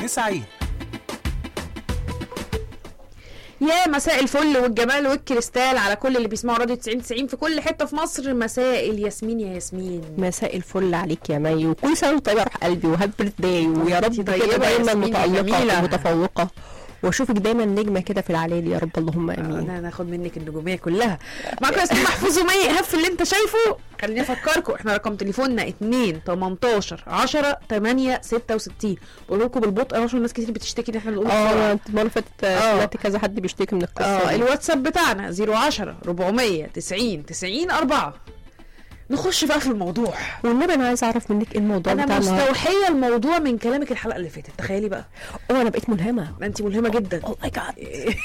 90 يا مساء الفل والجمال والكريستال على كل اللي بيسمعوا راديو 90 90 في كل حته في مصر مساء الياسمين يا ياسمين مساء الفل عليك يا مي وكل سنه وانت طيبه يا روح قلبي وهابي بيرث داي ويا رب انتي طيبة كده يا دايما ياسمين يا جميلة. متالقه ومتفوقه واشوفك دايما نجمه كده في العلالي يا رب اللهم امين انا ناخد منك النجوميه كلها معاكم ياسمين محفوظ ومي ايهاب في اللي انت شايفه خليني افكركم احنا رقم تليفوننا 2 18 10 8 66 بقول لكم بالبطء عشان ناس كتير بتشتكي ان احنا بنقول اه بسرعة. انت المره اللي فاتت اه. سمعت كذا حد بيشتكي من القصه اه دي. الواتساب بتاعنا 010 400 90 90 4 نخش بقى في الموضوع والنبي انا عايزه اعرف منك ايه الموضوع انا بتاع النهارده مستوحيه الموضوع من كلامك الحلقه اللي فاتت تخيلي بقى اه انا بقيت ملهمه ده انت ملهمه جدا اوه ماي جاد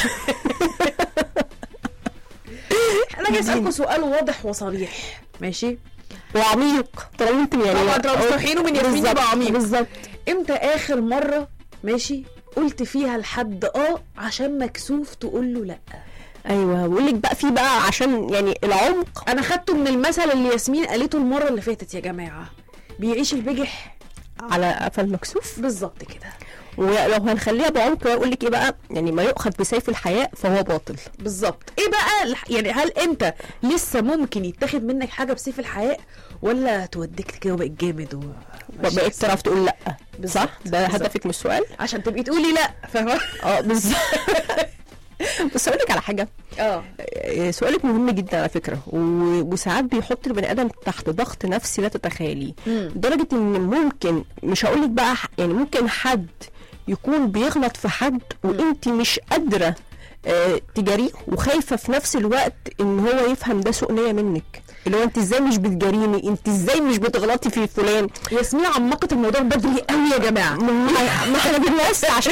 انا جاي اسالكم سؤال واضح وصريح ماشي وعميق طالما انت يعني طبعا طالما مستوحينه من ياسمين بالظبط، يبقى عميق. بالظبط امتى اخر مره ماشي قلت فيها لحد اه عشان مكسوف تقول له لا ايوه بقول لك بقى في بقى عشان يعني العمق انا خدته من المثل اللي ياسمين قالته المره اللي فاتت يا جماعه بيعيش البجح على قفل مكسوف بالظبط كده ولو هنخليها بعمق اقول لك ايه بقى يعني ما يؤخذ بسيف الحياء فهو باطل بالظبط ايه بقى الح- يعني هل انت لسه ممكن يتاخد منك حاجه بسيف الحياء ولا توديك كده وبقيت جامد و... ماشي بقيت تعرف تقول لا بالظبط، صح ده بالظبط. هدفك من السؤال عشان تبقي تقولي لا فاهمه اه بالظبط بس اقول لك على حاجه اه آه، سؤالك مهم جدا على فكره و- وساعات بيحط البني ادم تحت ضغط نفسي لا تتخيليه مم. لدرجه ان ممكن مش هقول لك بقى ح- يعني ممكن حد يكون بيغلط في حد وانت مش قادره آه، تجاريه وخايفه في نفس الوقت ان هو يفهم ده سوء نيه منك اللي هو انت ازاي مش بتجاريني انت ازاي مش بتغلطي في فلان ياسمين عمقت الموضوع بدري قوي يا جماعه ما ما احنا بنوسع عشان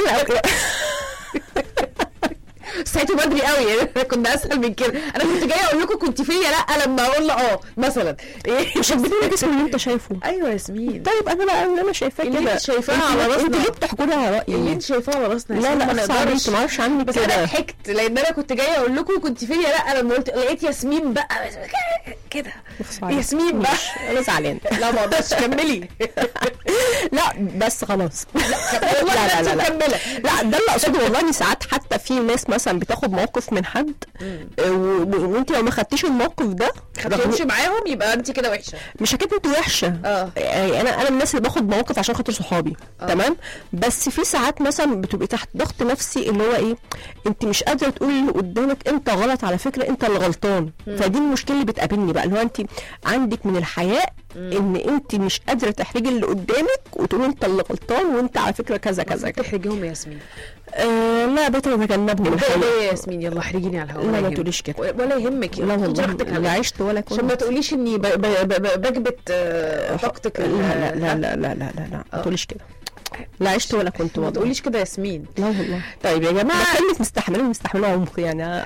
ساعته بدري قوي يعني أنا كنا اسهل من كده انا كنت جايه اقول لكم كنت فيا لا لما اقول له اه مثلا ايه مش هتبني لك اسم اللي انت شايفه ايوه ياسمين طيب انا بقى اللي انا شايفاه اللي كده انت شايفاه انت- على راسنا. انت ليه بتحكمي على اللي رايي انت شايفاه على راسنا يا لا ياسمين، لا ما اخص عليك نقدرش. ما اعرفش عنك بس انا كده ضحكت لان انا كنت جايه اقول لكم كنت فيا لا لما قلت لقيت ياسمين بقى كده اخص عليك. ياسمين بقى ماشي، انا زعلان لا ما اقدرش كملي لا بس خلاص والله لا لا انت لا لا مكمله لا ده اللي اقصده والله ان ساعات حتى في ناس مثلا بتاخد موقف من حد آه، و- و- وانت لو ما خدتيش الموقف ده خدتهمش معاهم يبقى انت كده وحشه مش حكايه انت وحشه اه. يعني انا انا من الناس اللي باخد مواقف عشان خاطر صحابي تمام بس في ساعات مثلا بتبقي تحت ضغط نفسي اللي هو ايه انت مش قادره تقولي اللي قدامك انت غلط على فكره انت اللي غلطان فدي المشكله اللي بتقابلني بقى اللي هو انت عندك من الحياء ان انت مش قادره تحرجي اللي قدامك وتقولي انت اللي غلطان وانت على فكره كذا كذا كذا تحرجيهم يا ياسمين آه لا بقيت اتجنبهم لا الحقيقة. يا ياسمين يلا احرجيني على الهواء لا، ولا ما يهمك. تقوليش كده. ولا يهمك لا خدي راحتك والله عليا. لا عشت ولا كنت عشان ما تقوليش اني ب- ب- ب- ب- بكبت آه، طاقتك لا ال- لا لا لا لا لا لا, لا. ما تقوليش كده لا عشت ولا كنت ما والله تقوليش كده يا ياسمين لا والله طيب يا جماعه بكلمك مستحمله مستحمله عمق يعني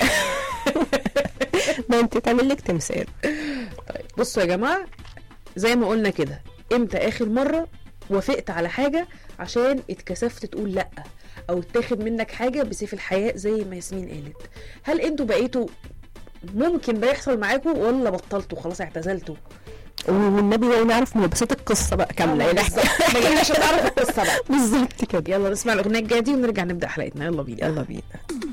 ده انت تعمل لك تمثال طيب بصوا يا جماعه زي ما قلنا كده امتى اخر مره وافقت على حاجه عشان اتكسفت تقول لا او اتاخد منك حاجه بسيف الحياء زي ما ياسمين قالت هل انتوا بقيتوا ممكن ده يحصل معاكم ولا بطلتوا خلاص اعتزلتوا والنبي بقى نعرف ملبسات القصه بقى كامله يعني بالظبط. ما جيناش نعرف القصه بقى بالظبط كده يلا نسمع الاغنيه الجايه دي ونرجع نبدا حلقتنا يلا بينا يلا بينا